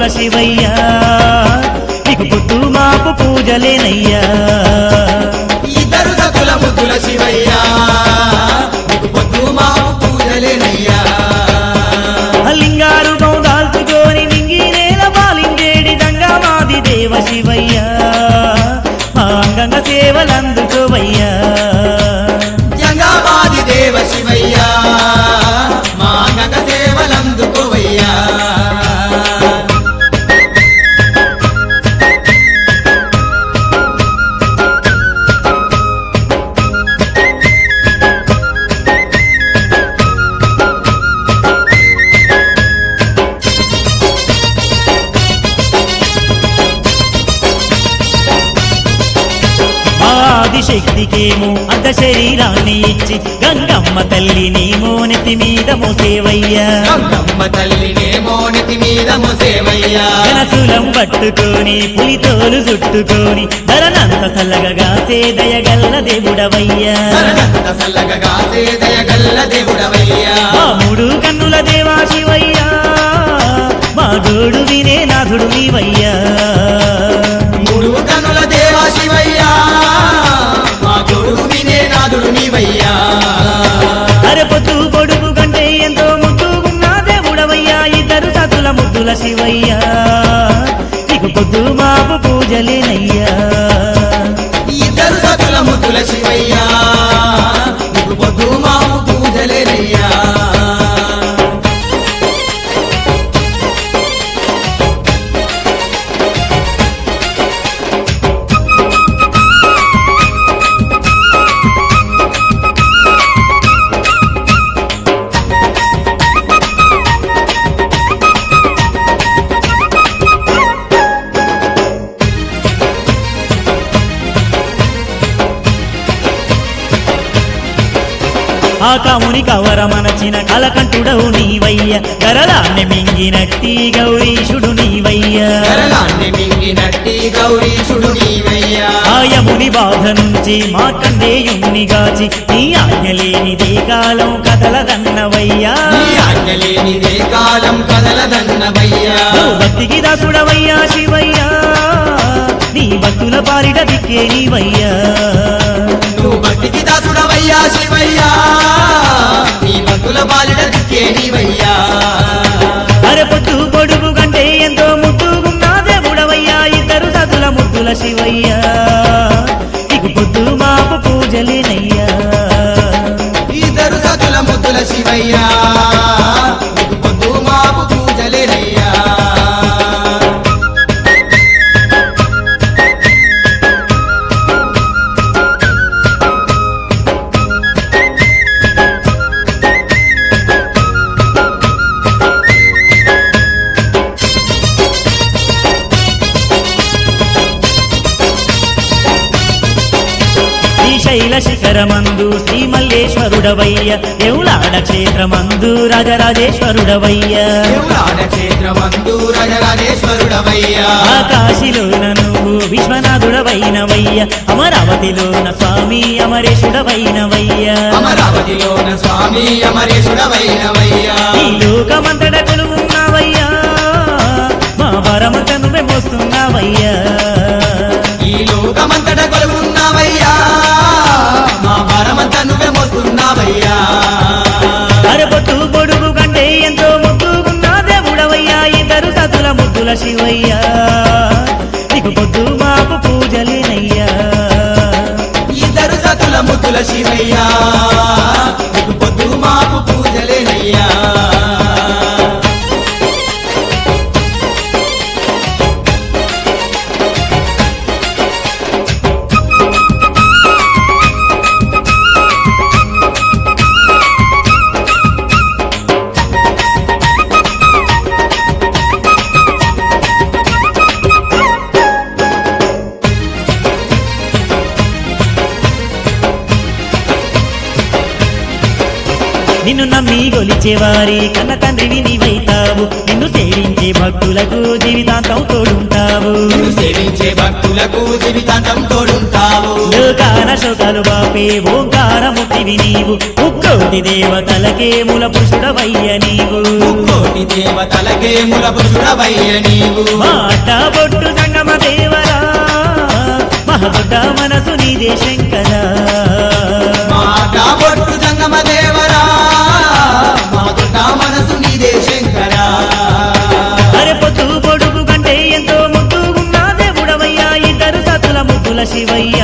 శివయ్యా నీకు పొద్దు మాపు పూజలేనయ్యా ఇద్దరు సతుల ముద్దుల శివయ్యా నీకు పొద్దు మాపు పూజలేనయ్యా లింగారు గౌదాల్చుకొని మింగి నేల పాలింగేడి దంగా మాది దేవ శివయ్యా మా అంగంగ సేవలందుకోవయ్యా జంగామాది దేవ శివయ్యా మా గగ సేవలందుకోవయ్యా ఆదిశక్తికేమో అర్ధ శరీరాన్ని ఇచ్చి గంగమ్మ తల్లినేమో నెత్తి మీద మోసేవయ్యా గంగమ్మ తల్లినేమో నెతి మీద మోసేవయ్యా జనసులం పట్టుకొని పులితోలు చుట్టుకొని ధరనంత చల్లగా దయగల్ల దేవుడవయ్యా తననంత సల్లగా కాసే దయగల్ల దేవుడవయ్యా మా మూడు కన్నుల దేవా శివయ్యా మా గోడు వినే నాథుడు నీవయ్యా మూడు కనుల దేవా శివయ్యా మా గొడుగు వినే నాదుడు నీవయ్యా అరే పొద్దు పొడుగు కంటే ఎంతో ముద్దుగున్న దేవుడవయ్యా ఇద్దరు సతుల ముద్దుల శివయ్యా నీకు పొద్దు మాపు పూజలేనయ్యా ఇద్దరు సతుల ముద్దుల శివయ్యా నీకు పొద్దు మాపు పూజలేనయ్యా ఆ కాముని కవరమనచిన కలకంఠుడవు నీవయ్య కరలాన్ని మింగినట్టి గౌరీశుడు నీవయ్యా కరలాన్ని మింగినట్టి గౌరీశుడు నీవయ్యా ఆయముని బాధ నుంచి మా కందేయుణ్ణి గాచి నీ ఆజ్ఞలేనిదే కాలం కదలదన్నవయ్యా నీ ఆజ్ఞలేనిదే కాలం కదలదన్నవయ్యా నువ్వు భక్తికి దాసుడవయ్యా శివయ్యా నీ భక్తుల పాలిట దిక్కే నీవయ్యా నువ్వు భక్తికి దాసుడవయ్యా శివయ్యా నీ భక్తుల బాలిడ దిక్కే నీవయ్యా అరే పొద్దు పొడుగు కంటే ఎంతో ముద్దుగున్న దేవుడవయ్యా ఇద్దరు సతుల ముద్దుల శివయ్యా నీకు పొద్దు మాపు పూజలేనయ్యా ఇద్దరు సతుల ముద్దుల శివయ్యా నీకు పొద్దు మాపు పూజలేనయ్యా శ్రీశైల శిఖరమందు శ్రీ మల్లేశ్వరుడవయ్య ఎవులాడ క్షేత్రమందు రాజరాజేశ్వరుడవయ్య దేవుడాడ క్షేత్రమందు రాజరాజేశ్వరుడవయ్యా ఆకాశిలోన నువ్వు విశ్వనాథుడవైనవయ్య అమరావతిలోన స్వామి అమరేశుడవైనవయ్య అమరావతిలోన స్వామి అమరేశుడవైనవయ్యా ఈ లోకమంతట కొలువున్నావయ్యా మా వరమంత నువ్వే మోస్తున్నావయ్యా ఈ లోకమంతట కొలువున్నావయ్యా మా భారమంతా నువ్వే మోస్తున్నావయ్యా అరే పొట్టు పొడుగు కంటే ఎంతో ముద్దుగున్నా దేవుడవయ్యా ఇద్దరు సతుల ముద్దుల శివయ్యా నీకు పొద్దు మాపు పూజలేనయ్యా ఇద్దరు సతుల ముద్దుల శివయ్యా నీకు పొద్దు మాపు పూజలేనయ్యా నిన్ను నమ్మి గొలిచేవారి కన్న తండ్రివి నీవైతావు ఉంటావు నిన్ను సేవించే భక్తులకు జీవితాంతం తోడుంటావు నిన్ను సేవించే భక్తులకు జీవితాంతం తోడుంటావు లోకాన శోకాలు బాపే ఓంకారముక్తివి నీవు ముక్కోటి దేవతలకే మూల పురుషుడవయ్య నీవు కోటి దేవతలకే ముల పురుషుడవయ్య నీవు మాట బొట్టు సంగమ దేవరా మహబుడ్డ మనసు నీదే శంకరా మాట బొట్టు జంగమ దేవరా మాదుట మనసు నీదే శంకరా అరే పొద్దు పొడుగు కంటే ఎంతో ముద్దుగున్నా దేవుడవయ్యా ఇద్దరు సతుల ముద్దుల శివయ్య